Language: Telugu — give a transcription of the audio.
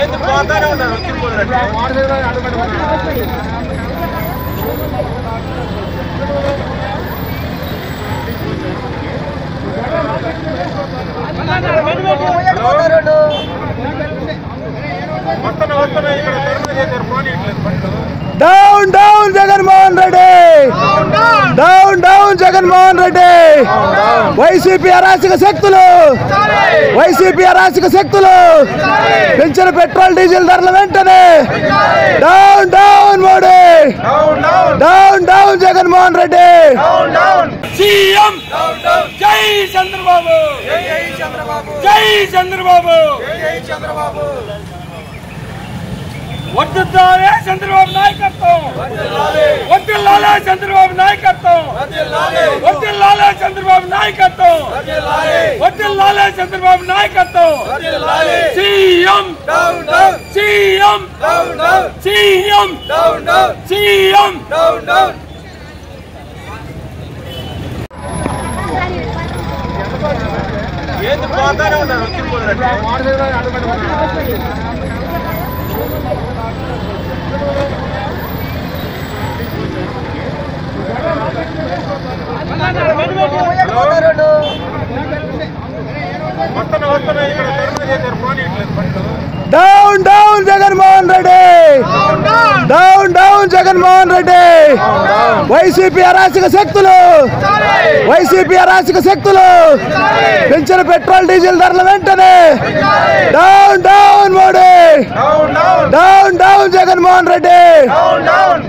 ఏంది పోతానే ఉన్నారు వచ్చిపోతారంటే వస్తున్నా వస్తున్నా ఇక్కడ ధర్నా చేశారు పోనీ ఇట్లేదు బండ్లు down down Jaganmohan Reddy down down Jaganmohan Reddy YCP అరాచక శక్తులు వైసీపీ అరాచక శక్తులు పెంచిన పెట్రోల్ డీజిల్ ధరల వెంటనే down down Modi down down down down Jaganmohan Reddy down down CM జై చంద్రబాబు జై చంద్రబాబు వద్దుతాలే చంద్రబాబు నాయకత్వం వద్దులాలే చంద్రబాబు నాయకత్వం వద్దులాలే చంద్రబాబు నాయకత్వం వద్దులాలే చంద్రబాబు నాయకత్వం సీఎం సీఎం సీఎం సీఎం ఏంది పోతానే ఉన్నారు వచ్చిపోతారంటే వస్తున్నా వస్తున్నా ఇక్కడ ధర్నా చేశారు పోనీ ఇట్లేదు బండ్లు down down Jaganmohan Reddy down down Jaganmohan Reddy YCP అరాచక శక్తులు వైసీపీ అరాచక శక్తులు పెంచిన పెట్రోల్ డీజిల్ ధరల వెంటనే down down Modi down down down down Jaganmohan Reddy down down